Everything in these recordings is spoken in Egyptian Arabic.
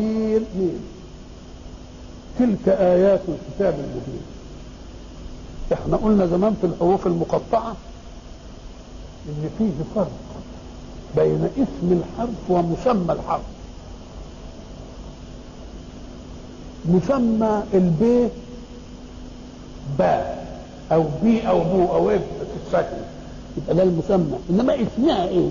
طاسين مين تلك آيات الكتاب المبين احنا قلنا زمان في الحروف المقطعة ان فيه فرق بين اسم الحرف ومسمى الحرف مسمى البي باء او بي او بو او اب في السكن يبقى ده المسمى انما اسمها ايه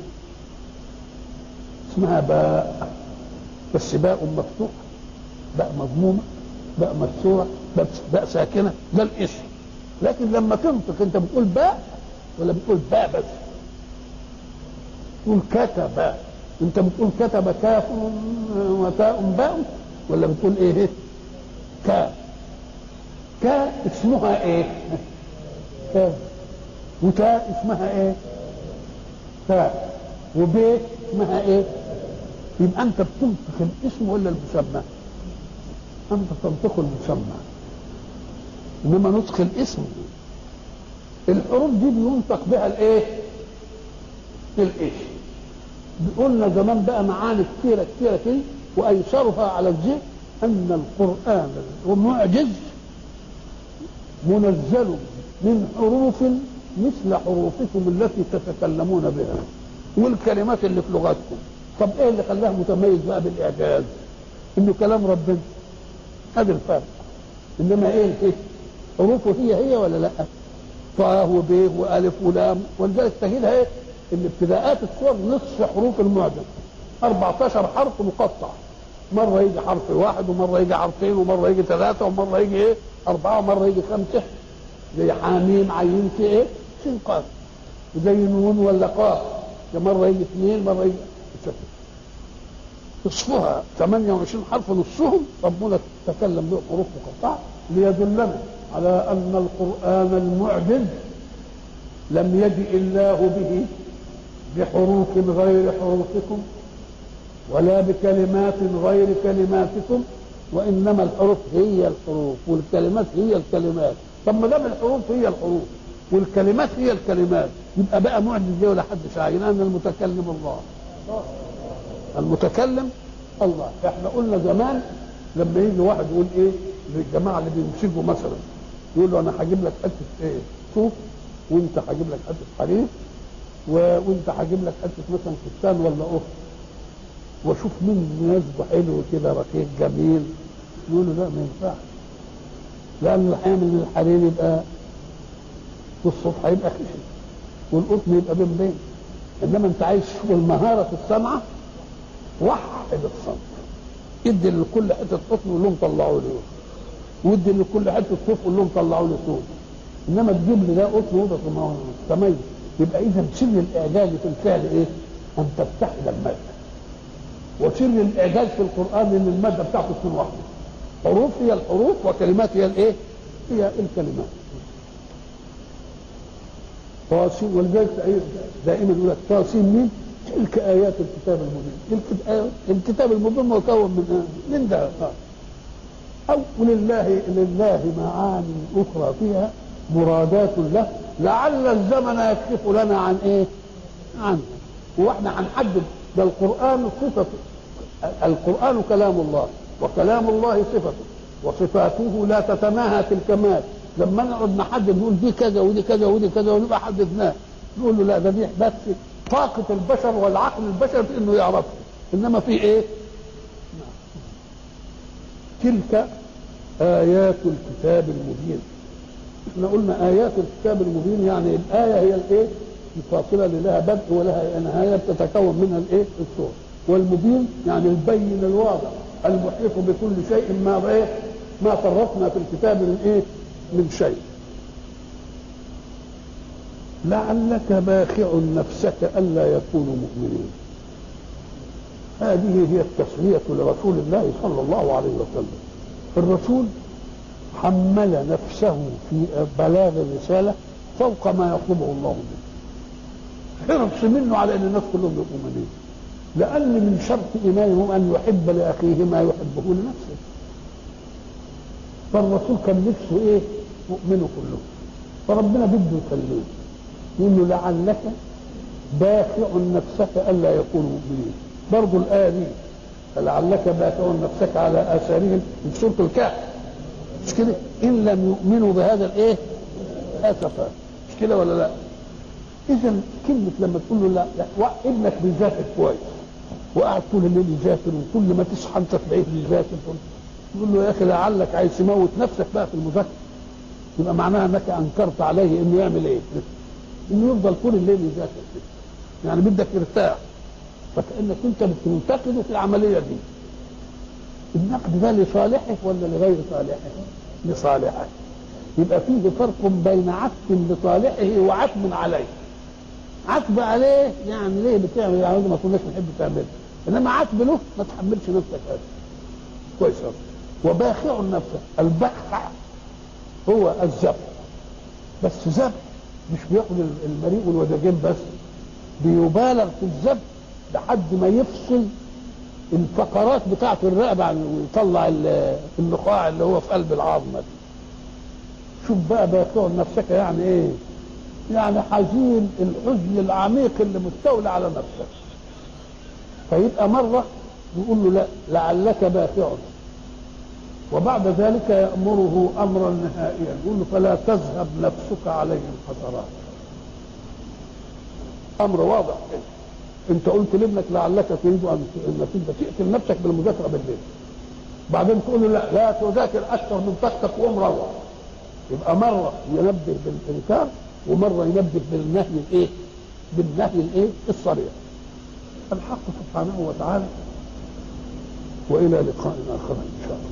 اسمها باء بس باء مفتوحه باء مضمومه باء مكسوره باء باء ساكنه ده الاسم لكن لما تنطق انت بتقول باء ولا بتقول باء بس تقول كتب انت بتقول كتب كاف وتاء باء ولا بتقول ايه كا كا اسمها ايه كا وتاء اسمها ايه تاء وب اسمها ايه يبقى انت بتنطق الاسم ولا المسمى انت تنطق المسمى انما نطق الاسم الحروف دي بينطق بها الايه الاسم قلنا زمان بقى معاني كثيره كثيره كده وايسرها على الذهن ان القران المعجز منزل من حروف مثل حروفكم التي تتكلمون بها والكلمات اللي في لغتكم طب ايه اللي خلاه متميز بقى بالاعجاز انه كلام ربنا هذا الفرق انما ايه الحكم حروفه هي هي ولا لا طاء وب والف ولام ولذلك تجدها ايه ان ابتداءات الصور نصف حروف المعجم 14 حرف مقطع مره يجي حرف واحد ومره يجي حرفين ومره يجي ثلاثه ومره يجي ايه اربعه ومره يجي خمسه زي حاميم عين في ايه سين قاف وزي نون ولا قاف مره يجي اثنين مره يجي نصفها 28 حرف نصهم ربنا تكلم به حروف مقطعه ليدلنا على ان القران المعجز لم يجئ الله به بحروف غير حروفكم ولا بكلمات غير كلماتكم وانما الحروف هي الحروف والكلمات هي الكلمات طب ما دام الحروف هي الحروف والكلمات هي الكلمات يبقى بقى معجز دي ولا حد شاعر لان المتكلم الله المتكلم الله احنا قلنا زمان لما يجي واحد يقول ايه للجماعه اللي بيمسكوا مثلا يقول له انا هجيب لك حته ايه صوف وانت هجيب لك حته حرير و... وانت هجيب لك حته مثلا فستان ولا قف واشوف مين مناسبه حلو كده رقيق جميل يقول له لا ما ينفعش لان الحقيقه من الحرير يبقى والصوف هيبقى خشن والقطن يبقى بين بين انما انت عايز تشوف المهاره في الصنعه وحد الصنف ادي لكل حته قطن وقول لهم طلعوا لي وادي لكل حته صوف وقول لهم طلعوا لي صوف انما تجيب لي ده قطن وده تميز يبقى اذا سر الاعجاز في الفعل ايه؟ ان تتحد الماده وسر الاعجاز في القران ان الماده بتاعته تكون واحده حروف هي الحروف وكلمات هي الايه؟ هي الكلمات طاسين ولذلك دائما يقول لك طاسين مين؟ تلك ايات الكتاب المبين الكتاب المبين مكون من من ده او ولله لله معاني اخرى فيها مرادات له لعل الزمن يكشف لنا عن ايه؟ عنه واحنا هنحدد ده القران صفه القران كلام الله وكلام الله صفته وصفاته لا تتناهى في الكمال لما نقعد نحدد نقول دي كذا ودي كذا ودي كذا ونبقى حددناه نقول له لا ده دي بس طاقة البشر والعقل البشر في انه يعرفه انما في ايه؟ تلك آيات الكتاب المبين احنا قلنا آيات الكتاب المبين يعني الآية هي الايه؟ الفاصلة اللي لها بدء ولها نهاية بتتكون منها الايه؟ الصور والمبين يعني البين الواضح المحيط بكل شيء ما ايه؟ ما فرطنا في الكتاب من ايه؟ من شيء لعلك باخع نفسك الا يكونوا مؤمنين هذه هي التسليه لرسول الله صلى الله عليه وسلم الرسول حمل نفسه في بلاغ الرساله فوق ما يطلبه الله منه حرص منه على ان الناس كلهم يبقوا مؤمنين لان من شرط ايمانهم ان يحب لاخيه ما يحبه لنفسه فالرسول كان نفسه ايه مؤمنه كلهم فربنا بده يكلمه يقول له لعلك باخع نفسك الا يكونوا مؤمنين برضه الايه دي فلعلك باخع نفسك على اثارهم من سوره الكهف مش كده ان لم يؤمنوا بهذا الايه اسفا مش كده ولا لا اذا كلمه لما تقول له لا, لا ابنك بيذاكر كويس وقاعد طول الليل يذاكر وكل ما تصحى انت تلاقيه بيذاكر تقول له يا اخي لعلك عايز تموت نفسك بقى في المذاكره يبقى معناها انك انكرت عليه انه يعمل ايه؟ انه يفضل طول الليل يذاكر كده يعني بدك يرتاح فكانك انت بتنتقده في العمليه دي النقد ده لصالحه ولا لغير صالحه؟ لصالحه يبقى فيه فرق بين عتب لصالحه وعتب عليه عتب عليه يعني ليه بتعمل يعني ما كناش نحب تعملها انما عتب له ما تحملش نفسك هذا كويس أوي. وباخع نفسه البخع هو الذبح بس ذبح مش بياخد المريء والوداجين بس بيبالغ في الذبح لحد ما يفصل الفقرات بتاعه الرقبه ويطلع النخاع اللي هو في قلب العظمه دي شوف بقى باخع نفسك يعني ايه يعني حزين الحزن العميق اللي مستولى على نفسك فيبقى مرة يقول له لا لعلك باخع وبعد ذلك يأمره أمرا نهائيا يقول له فلا تذهب نفسك عليهم حسرات أمر واضح كده أنت قلت لابنك لعلك تريد أن أنك أنت تقتل نفسك بالمذاكرة بالليل بعدين تقول له لا لا تذاكر أكثر من طاقتك وقوم روح يبقى مرة ينبه بالإنكار ومره ينبه بالنهي الايه؟ بالنهي الايه؟ الصريح. الحق سبحانه وتعالى والى لقاء اخر ان شاء الله.